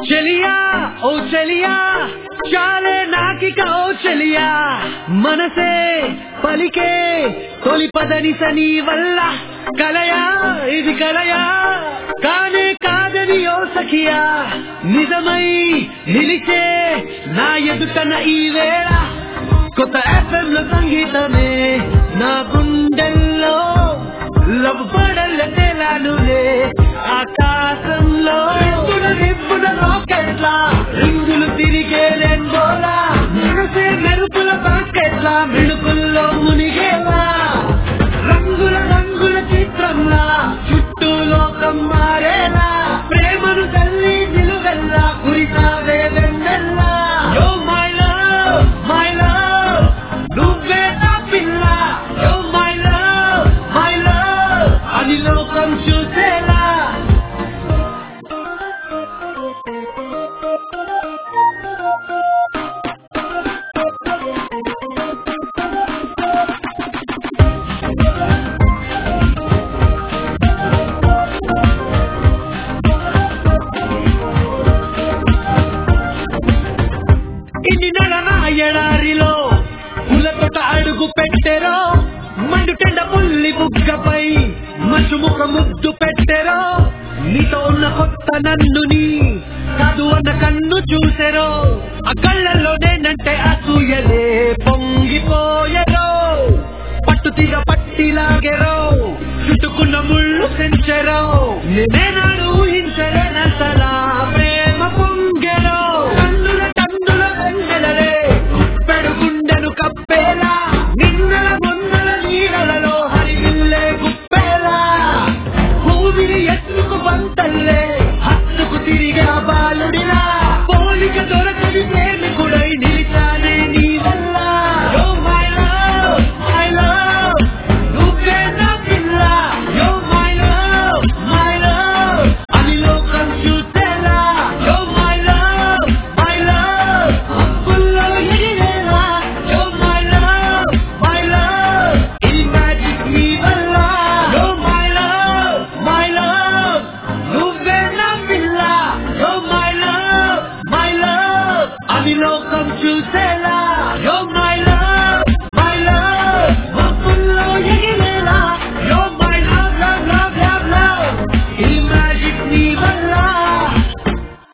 చెలియా ఓ చెలియా చాలే నాకిక ఓ చెలియా మనసే పలికే తొలి పదని సని వల్ల కలయా ఇది కలయా కానే కాదని ఓ సఖియా నిజమై నిలిచే నా ఎదుటన ఈ వేళ కొత్త FM లో సంగీతమే నా గుండెల్లో లవ్ పడల తెలానులే ఆకాశంలో రిబ్బున రిబ్బున రాకెట్లా రింగులు తిరిగే లెంగోలా మనసే మెరుపుల బాకెట్లా మిణుకుల్లో మునిగేలా రంగుల రంగుల చిత్రంలా చుట్టూ లోకం మారేలా ప్రేమను తల్లి నిలువెల్లా కురిసావే వెన్నెల్లా yo my love my love నువ్వే నా పిల్ల యో మై లవ్ మై లవ్ అని లోకం చూసేలా ఇన్ని నెలల ఎడారిలో పులతోట అడుగు పెట్టెరో మండుటెండ పుల్లి బుగ్గపై మంచు ముఖ ముద్దు పెట్టెరో నీతో ఉన్న కొత్త నన్నుని కాదు అన్న కన్ను చూసెరో ఆ కళ్ళల్లో నేనంటే అసూయలే పొంగిపోయెరో పట్టు తీగ పట్టిలాగెరో చుట్టుకున్న ముళ్ళు సెంచెరో నేనాడు ఊహించలేనంతలా ప్రేమ పొంగెరో కన్నుల కన్నుల వెన్నెలలే పెడుగుండెను కప్పేలా నిన్నల మొన్నల నీడలలో హరివిల్లే గుప్పేలా భూమిని ఎత్తుకు బంతల్లే హత్తుకు తిరిగా బాలుడిలా పోలిక దొరకని ప్రేమికుడై నిలిచానే నీ వల్ల యో మై లవ్ మై లవ్ నువ్వే నా పిల్ల యో మై లవ్ మై లవ్ అని లోకం చూసేలా yo my love my love హక్కుల్లో ఎగిరేలా yo my love my love ఈ మ్యాజిక్ నీ వల్ల యో మై లవ్ మై లవ్ నువ్వే నా పిల్ల యో మై లవ్ మై లవ్ అని లోకం చూసేలా